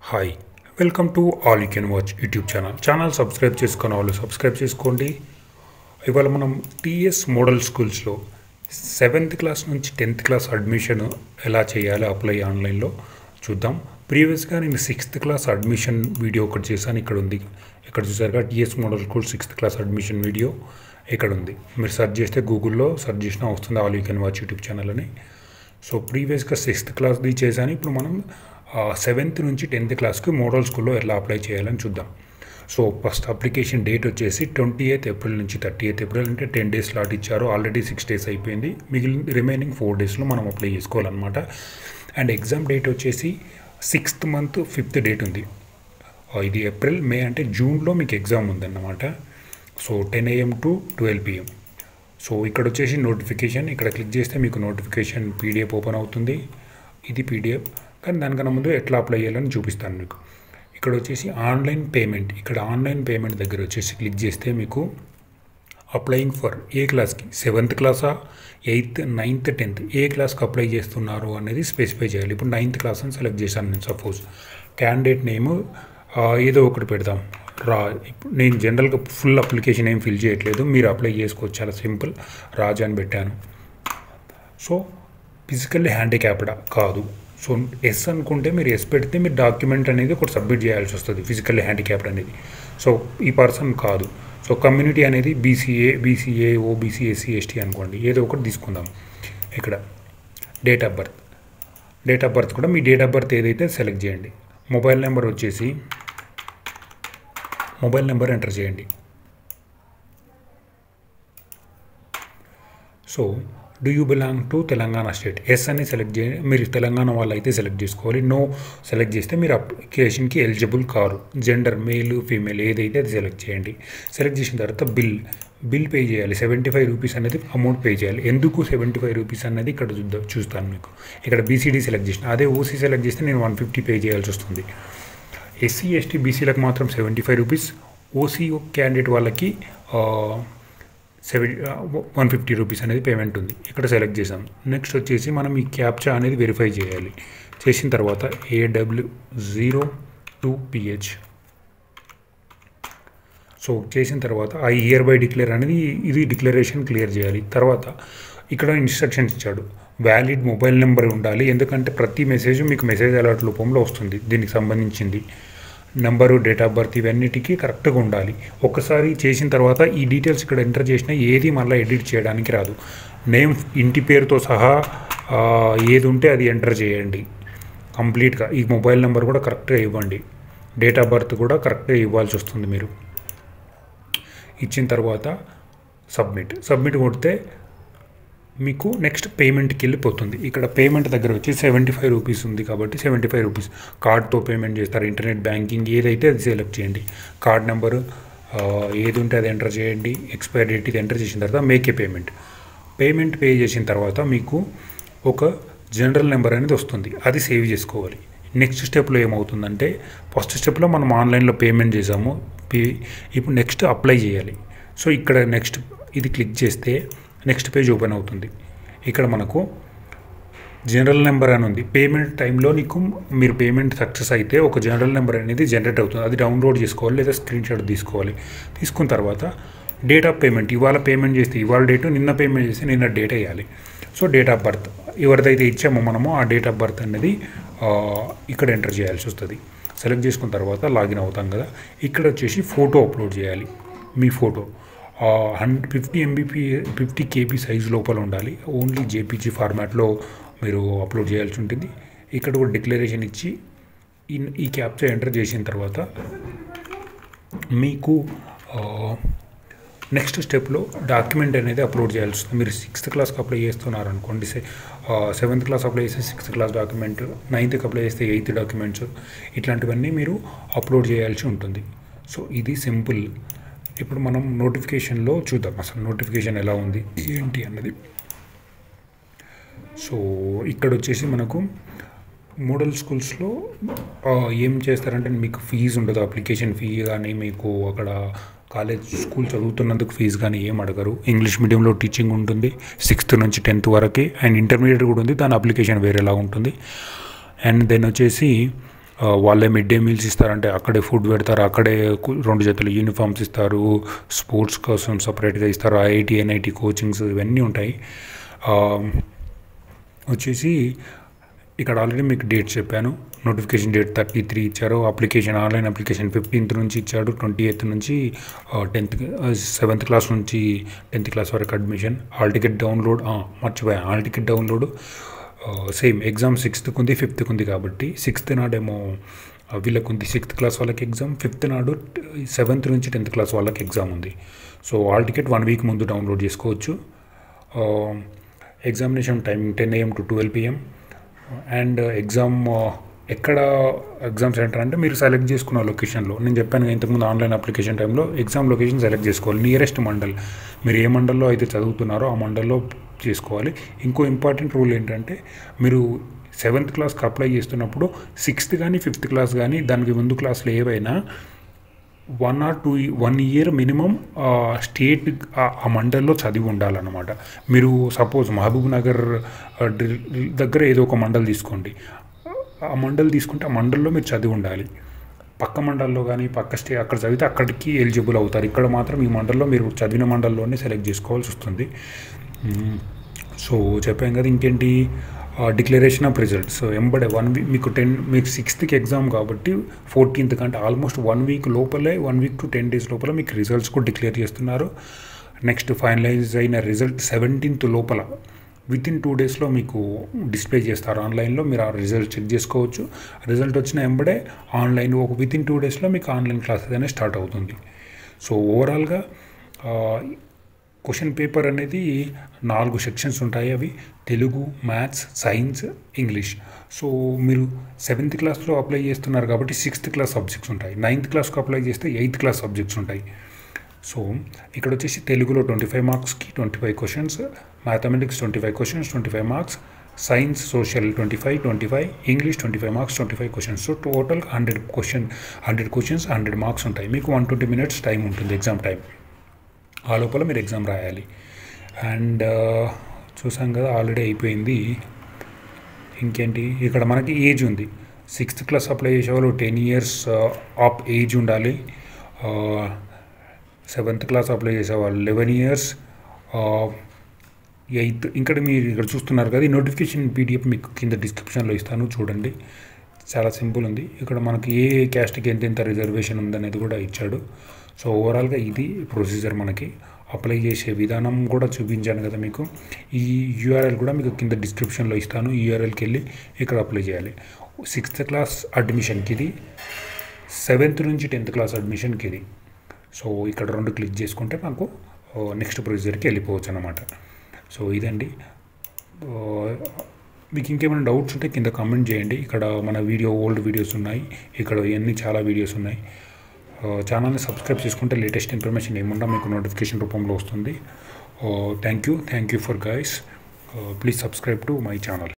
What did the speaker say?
Hi welcome to all you can watch YouTube channel channel subscribe చేసుకున్న వాళ్ళు subscribe చేసుకోండి ఇవాళ మనం టీఎస్ మోడల్ స్కూల్స్లో సెవెంత్ క్లాస్ నుంచి టెన్త్ క్లాస్ అడ్మిషన్ ఎలా చేయాలి అప్లై ఆన్లైన్లో చూద్దాం ప్రీవియస్గా నేను సిక్స్త్ క్లాస్ అడ్మిషన్ వీడియో ఒకటి చేశాను ఇక్కడ ఉంది ఇక్కడ చూసారుగా TS model school sixth class admission video ఇక్కడ ఉంది మీరు సెర్చ్ చేస్తే గూగుల్లో సెర్చ్ చేసినా వస్తుంది all you can watch YouTube channel అని సో ప్రీవియస్గా సిక్స్త్ క్లాస్ది చేశాను ఇప్పుడు మనం సెవెంత్ నుంచి టెన్త్ క్లాస్కి మోడల్ స్కూల్లో ఎలా అప్లై చేయాలని చూద్దాం సో ఫస్ట్ అప్లికేషన్ డేట్ వచ్చేసి ట్వంటీ ఎయిత్ ఏప్రిల్ నుంచి థర్టీ ఎయిత్ ఏప్రిల్ అంటే టెన్ డేస్ స్లాట్ ఇచ్చారు ఆల్రెడీ సిక్స్ డేస్ అయిపోయింది మిగిలిన రిమైనింగ్ ఫోర్ డేస్లో మనం అప్లై చేసుకోవాలన్నమాట అండ్ ఎగ్జామ్ డేట్ వచ్చేసి సిక్స్త్ మంత్ ఫిఫ్త్ డేట్ ఉంది ఆ, ఇది ఏప్రిల్ మే అంటే జూన్లో మీకు ఎగ్జామ్ ఉందన్నమాట so ten AM to twelve PM so ఇక్కడ వచ్చేసి నోటిఫికేషన్ ఇక్కడ క్లిక్ చేస్తే మీకు నోటిఫికేషన్ పీడిఎఫ్ ఓపెన్ అవుతుంది ఇది పీడిఎఫ్ కానీ దానికన్నా ముందు ఎట్లా అప్లై చేయాలని చూపిస్తాను మీకు ఇక్కడ వచ్చేసి ఆన్లైన్ పేమెంట్ ఇక్కడ ఆన్లైన్ పేమెంట్ దగ్గర వచ్చేసి క్లిక్ చేస్తే మీకు అప్లయింగ్ ఫర్ ఏ క్లాస్కి సెవెంత్ క్లాసా ఎయిత్ నైన్త్ టెన్త్ ఏ క్లాస్కి అప్లై చేస్తున్నారు అనేది స్పెసిఫై చేయాలి ఇప్పుడు నైన్త్ క్లాస్ అని సెలెక్ట్ చేశాను నేను సపోజ్ క్యాండిడేట్ నేమ్ ఏదో ఒకటి పెడదాం రా ఇప్పుడు నేను జనరల్గా ఫుల్ అప్లికేషన్ ఏం ఫిల్ చేయట్లేదు మీరు అప్లై చేసుకోవచ్చు చాలా సింపుల్ రాజా అని పెట్టాను సో ఫిజికల్లీ హ్యాండిక్యాప్డా కాదు సో ఎస్ అనుకుంటే మీరు ఎస్ పెడితే మీరు డాక్యుమెంట్ అనేది ఒకటి సబ్మిట్ చేయాల్సి వస్తుంది ఫిజికల్లీ హ్యాండిక్యాప్డ్ అనేది సో ఈ పర్సన్ కాదు సో కమ్యూనిటీ అనేది BCA BCA OBC SC ST అనుకోండి ఏదో ఒకటి తీసుకుందాం ఇక్కడ date of birth date of birth కూడా మీ డేట్ ఆఫ్ బర్త్ ఏదైతే సెలెక్ట్ చేయండి మొబైల్ నెంబర్ వచ్చేసి మొబైల్ నెంబర్ ఎంటర్ చేయండి so do you belong to Telangana state yes అని సెలెక్ట్ చేయండి మీరు తెలంగాణ వాళ్ళు అయితే సెలెక్ట్ చేసుకోవాలి నో సెలెక్ట్ చేస్తే మీరు అప్లికేషన్కి ఎలిజిబుల్ కారు జెండర్ మేల్ ఫీమేల్ ఏదైతే అది సెలెక్ట్ చేయండి సెలెక్ట్ చేసిన తర్వాత బిల్ బిల్ పే చేయాలి సెవెంటీ ఫైవ్ రూపీస్ అనేది అమౌంట్ పే చేయాలి ఎందుకు సెవెంటీ ఫైవ్ రూపీస్ అనేది ఇక్కడ చూద్దాం చూస్తాను మీకు ఇక్కడ బీసీడీ సెలెక్ట్ చేసిన అదే ఓసీ సెలెక్ట్ చేస్తే నేను వన్ ఫిఫ్టీ పే చేయాల్సి వస్తుంది ఎస్సీ ఎస్టీ బీసీలకు మాత్రం seventy five rupees OC candidate వాళ్ళకి సెవెన్ వన్ ఫిఫ్టీ రూపీస్ అనేది పేమెంట్ ఉంది ఇక్కడ సెలెక్ట్ చేసాం నెక్స్ట్ వచ్చేసి మనం ఈ క్యాప్చా అనేది వెరిఫై చేయాలి చేసిన తర్వాత AW zero two PH so చేసిన తర్వాత ఆ ఇయర్ బై డిక్లేర్ అనేది ఇది డిక్లరేషన్ క్లియర్ చేయాలి తర్వాత ఇక్కడ ఇన్స్ట్రక్షన్స్ ఇచ్చాడు వ్యాలిడ్ మొబైల్ నెంబర్ ఉండాలి ఎందుకంటే ప్రతి మెసేజ్ మీకు మెసేజ్ అలర్ట్ రూపంలో వస్తుంది దీనికి సంబంధించింది నెంబరు డేట్ ఆఫ్ బర్త్ ఇవన్నిటికీ కరెక్ట్గా ఉండాలి ఒకసారి చేసిన తర్వాత ఈ డీటెయిల్స్ ఇక్కడ ఎంటర్ చేసినా ఏది మళ్ళీ ఎడిట్ చేయడానికి రాదు నేమ్ ఇంటి పేరుతో సహా ఆ, ఏది ఉంటే అది ఎంటర్ చేయండి కంప్లీట్గా ఈ మొబైల్ నెంబర్ కూడా కరెక్ట్గా ఇవ్వండి డేట్ ఆఫ్ బర్త్ కూడా కరెక్ట్గా ఇవ్వాల్సి వస్తుంది మీరు ఇచ్చిన తర్వాత సబ్మిట్ సబ్మిట్ కొడితే మీకు నెక్స్ట్ పేమెంట్కి వెళ్ళిపోతుంది ఇక్కడ పేమెంట్ దగ్గర వచ్చి సెవెంటీ ఫైవ్ రూపీస్ ఉంది కాబట్టి సెవెంటీ ఫైవ్ రూపీస్ కార్డ్తో పేమెంట్ చేస్తారు ఇంటర్నెట్ బ్యాంకింగ్ ఏదైతే అది సెలెక్ట్ చేయండి కార్డ్ నెంబరు ఏది ఉంటే అది ఎంటర్ చేయండి ఎక్స్పైరీ డేట్ ఇది ఎంటర్ చేసిన తర్వాత మేకే పేమెంట్ పేమెంట్ పే చేసిన తర్వాత మీకు ఒక జనరల్ నెంబర్ అనేది వస్తుంది అది సేవ్ చేసుకోవాలి నెక్స్ట్ స్టెప్లో ఏమవుతుందంటే ఫస్ట్ స్టెప్లో మనం ఆన్లైన్లో పేమెంట్ చేసాము పే- ఇప్పుడు నెక్స్ట్ అప్లై చేయాలి సో ఇక్కడ నెక్స్ట్ ఇది క్లిక్ చేస్తే నెక్స్ట్ పేజ్ ఓపెన్ అవుతుంది ఇక్కడ మనకు జనరల్ నెంబర్ అని ఉంది పేమెంట్ టైంలో నీకు మీరు పేమెంట్ సక్సెస్ అయితే ఒక జనరల్ నెంబర్ అనేది జనరేట్ అవుతుంది అది డౌన్లోడ్ చేసుకోవాలి లేదా స్క్రీన్ షాట్ తీసుకోవాలి తీసుకున్న తర్వాత డేట్ ఆఫ్ పేమెంట్ ఇవాళ పేమెంట్ చేస్తే ఇవాళ డేట్ నిన్న పేమెంట్ చేస్తే నిన్న డేట్ వేయాలి సో డేట్ ఆఫ్ బర్త్ ఎవరిదైతే ఇచ్చామో మనము ఆ డేట్ ఆఫ్ బర్త్ అనేది ఆ, ఇక్కడ ఎంటర్ చేయాల్సి వస్తుంది సెలెక్ట్ చేసుకున్న తర్వాత లాగిన్ అవుతాం కదా ఇక్కడ వచ్చేసి ఫోటో అప్లోడ్ చేయాలి మీ photo hundred fifty MBP fifty KB size లోపల ఉండాలి ఓన్లీ జేపీజీ ఫార్మాట్లో మీరు అప్లోడ్ చేయాల్సి ఉంటుంది ఇక్కడ కూడా డిక్లరేషన్ ఇచ్చి ఈ ఈ క్యాప్చా ఎంటర్ చేసిన తర్వాత మీకు నెక్స్ట్ స్టెప్లో డాక్యుమెంట్ అనేది అప్లోడ్ చేయాల్సి వస్తుంది మీరు సిక్స్త్ క్లాస్కి అప్లై చేస్తున్నారు అనుకోండి సెవెంత్ క్లాస్ అప్లై చేస్తే సిక్స్త్ క్లాస్ డాక్యుమెంట్ నైన్త్కి అప్లై చేస్తే ఎయిత్ డాక్యుమెంట్స్ ఇట్లాంటివన్నీ మీరు అప్లోడ్ చేయాల్సి ఉంటుంది సో ఇది సింపుల్ ఇప్పుడు మనం నోటిఫికేషన్లో చూద్దాం అసలు నోటిఫికేషన్ ఎలా ఉంది ఏంటి అన్నది సో ఇక్కడ వచ్చేసి మనకు మోడల్ స్కూల్స్లో ఆ, ఏం చేస్తారంటే మీకు ఫీజు ఉండదు అప్లికేషన్ ఫీ కానీ మీకు అక్కడ కాలేజ్ స్కూల్ చదువుతున్నందుకు ఫీజు కానీ ఏం అడగరు ఇంగ్లీష్ మీడియంలో టీచింగ్ ఉంటుంది సిక్స్త్ నుంచి టెన్త్ వరకు అండ్ ఇంటర్మీడియట్ కూడా ఉంది దాని అప్లికేషన్ వేరేలా ఉంటుంది అండ్ దెన్ వచ్చేసి ఆ, వాళ్ళే మిడ్ డే మీల్స్ ఇస్తారంటే అక్కడే ఫుడ్ పెడతారు అక్కడే కు- రెండు జతలు యూనిఫామ్స్ ఇస్తారు స్పోర్ట్స్ కోసం సపరేట్గా ఇస్తారు ఐఐటి ఎన్ఐటి కోచింగ్స్ ఇవన్నీ ఉంటాయి ఆ, వచ్చేసి ఇక్కడ ఆల్రెడీ మీకు డేట్ చెప్పాను నోటిఫికేషన్ డేట్ థర్టీ త్రీ ఇచ్చారు అప్లికేషన్ ఆన్లైన్ అప్లికేషన్ ఫిఫ్టీన్త్ నుంచి ఇచ్చాడు ట్వంటీ ఎయిత్ నుంచి టెన్త్ సెవెంత్ క్లాస్ నుంచి టెన్త్ క్లాస్ వరకు అడ్మిషన్ హాల్ టికెట్ డౌన్లోడ్ మర్చిపోయా hall ticket download same exam సిక్స్త్కి ఉంది ఫిఫ్త్కి ఉంది కాబట్టి సిక్స్త్ నాడేమో ఆ, వీళ్ళకి ఉంది సిక్స్త్ క్లాస్ వాళ్ళకి ఎగ్జామ్ ఫిఫ్త్ నాడు సెవెంత్ నుంచి టెన్త్ క్లాస్ వాళ్ళకి ఎగ్జామ్ ఉంది so hall ticket one week ముందు డౌన్లోడ్ చేసుకోవచ్చు examination timing ten AM to twelve PM and exam ఎక్కడ ఎగ్జామ్ సెంటర్ అంటే మీరు సెలెక్ట్ చేసుకున్న లొకేషన్లో నేను చెప్పాను కదా ఇంతకుముందు ఆన్లైన్ అప్లికేషన్ టైంలో ఎగ్జామ్ లొకేషన్ సెలెక్ట్ చేసుకోవాలి నియరెస్ట్ మండల్ మీరు ఏ మండల్లో అయితే చదువుతున్నారో ఆ మండల్లో చేసుకోవాలి ఇంకో ఇంపార్టెంట్ రూల్ ఏంటంటే మీరు సెవెంత్ క్లాస్కి అప్లై చేస్తున్నప్పుడు సిక్స్త్ కానీ ఫిఫ్త్ క్లాస్ కానీ దానికి ముందు క్లాసులు ఏవైనా one or two one year minimum state ఆ మండల్లో చదివి ఉండాలన్నమాట మీరు సపోజ్ మహబూబ్ నగర్ ఆ, డి- దగ్గర ఏదో ఒక మండల్ తీసుకోండి ఆ మండల్ తీసుకుంటే ఆ మండల్లో మీరు చదివి ఉండాలి పక్క మండల్లో కానీ పక్క స్టే అక్కడ చదివితే అక్కడికి ఎలిజిబుల్ అవుతారు ఇక్కడ మాత్రం ఈ మండల్లో మీరు చదివిన మండల్లోనే సెలెక్ట్ చేసుకోవాల్సి వస్తుంది మ్మ్. సో చెప్పాం కదా ఇంకేంటి డిక్లరేషన్ ఆఫ్ రిజల్ట్స్ ఎంబడే వన్ వీక్ మీకు టెన్ మీకు సిక్స్త్కి ఎగ్జామ్ కాబట్టి ఫోర్టీన్త్ కంటే ఆల్మోస్ట్ వన్ వీక్ లోపలే one week to ten days లోపల మీకు రిజల్ట్స్ కూడా డిక్లేర్ చేస్తున్నారు నెక్స్ట్ ఫైనలైజ్ అయిన రిజల్ట్ సెవెంటీన్త్ లోపల విత్ ఇన్ టూ డేస్లో మీకు డిస్ప్లే చేస్తారు ఆన్లైన్లో మీరు ఆ రిజల్ట్ చెక్ చేసుకోవచ్చు రిజల్ట్ వచ్చిన ఎంబడే ఆన్లైన్ ఒక విత్ ఇన్ టూ డేస్లో మీకు ఆన్లైన్ క్లాసెస్ అనేది స్టార్ట్ అవుతుంది సో ఓవరాల్గా క్వశ్చన్ పేపర్ అనేది నాలుగు సెక్షన్స్ ఉంటాయి అవి Telugu maths science English so మీరు సెవెంత్ క్లాస్లో అప్లై చేస్తున్నారు కాబట్టి సిక్స్త్ క్లాస్ సబ్జెక్ట్స్ ఉంటాయి నైన్త్ క్లాస్కి అప్లై చేస్తే ఎయిత్ క్లాస్ సబ్జెక్ట్స్ ఉంటాయి సో ఇక్కడ వచ్చేసి తెలుగులో ట్వంటీ ఫైవ్ మార్క్స్కి twenty five questions mathematics twenty five questions twenty five marks science social twenty five twenty five English twenty five marks twenty five questions so total hundred question hundred questions hundred marks ఉంటాయి మీకు one twenty minutes time ఉంటుంది exam time ఆ లోపల మీరు exam రాయాలి and చూసాం కదా already అయిపోయింది ఇంకేంటి ఇక్కడ మనకి ఏజ్ ఉంది సిక్స్త్ క్లాస్ అప్లై చేసేవాళ్ళు టెన్ ఇయర్స్ ఆఫ్ ఏజ్ ఉండాలి సెవెంత్ క్లాస్ అప్లై చేసేవాళ్ళు లెవెన్ ఇయర్స్ ఎయిత్ ఇక్కడ మీరు ఇక్కడ చూస్తున్నారు కదా ఈ నోటిఫికేషన్ పీడిఎఫ్ మీకు కింద డిస్క్రిప్షన్లో ఇస్తాను చూడండి చాలా సింపుల్ ఉంది ఇక్కడ మనకి ఏ ఏ క్యాస్ట్కి ఎంత ఎంత రిజర్వేషన్ ఉందనేది కూడా ఇచ్చాడు సో ఓవరాల్గా ఇది ప్రొసీజర్ మనకి అప్లై చేసే విధానం కూడా చూపించాను కదా మీకు ఈ యూఆర్ఎల్ కూడా మీకు కింద డిస్క్రిప్షన్లో ఇస్తాను ఈ యూఆర్ఎల్కి వెళ్ళి ఇక్కడ అప్లై చేయాలి సిక్స్త్ క్లాస్ అడ్మిషన్కి ఇది సెవెంత్ నుంచి టెన్త్ క్లాస్ అడ్మిషన్కి ఇది సో ఇక్కడ రెండు క్లిక్ చేసుకుంటే నాకు నెక్స్ట్ ప్రొసీజర్కి వెళ్ళిపోవచ్చు అనమాట సో ఇదండి ఆ, మీకు ఇంకేమైనా డౌట్స్ ఉంటే కింద కామెంట్ చేయండి ఇక్కడ మన వీడియో ఓల్డ్ వీడియోస్ ఉన్నాయి ఇక్కడ ఇవన్నీ చాలా వీడియోస్ ఉన్నాయి ఛానల్ని సబ్స్క్రైబ్ చేసుకుంటే లేటెస్ట్ ఇన్ఫర్మేషన్ ఏమున్నా మీకు నోటిఫికేషన్ రూపంలో వస్తుంది thank you thank you for guys please subscribe to my channel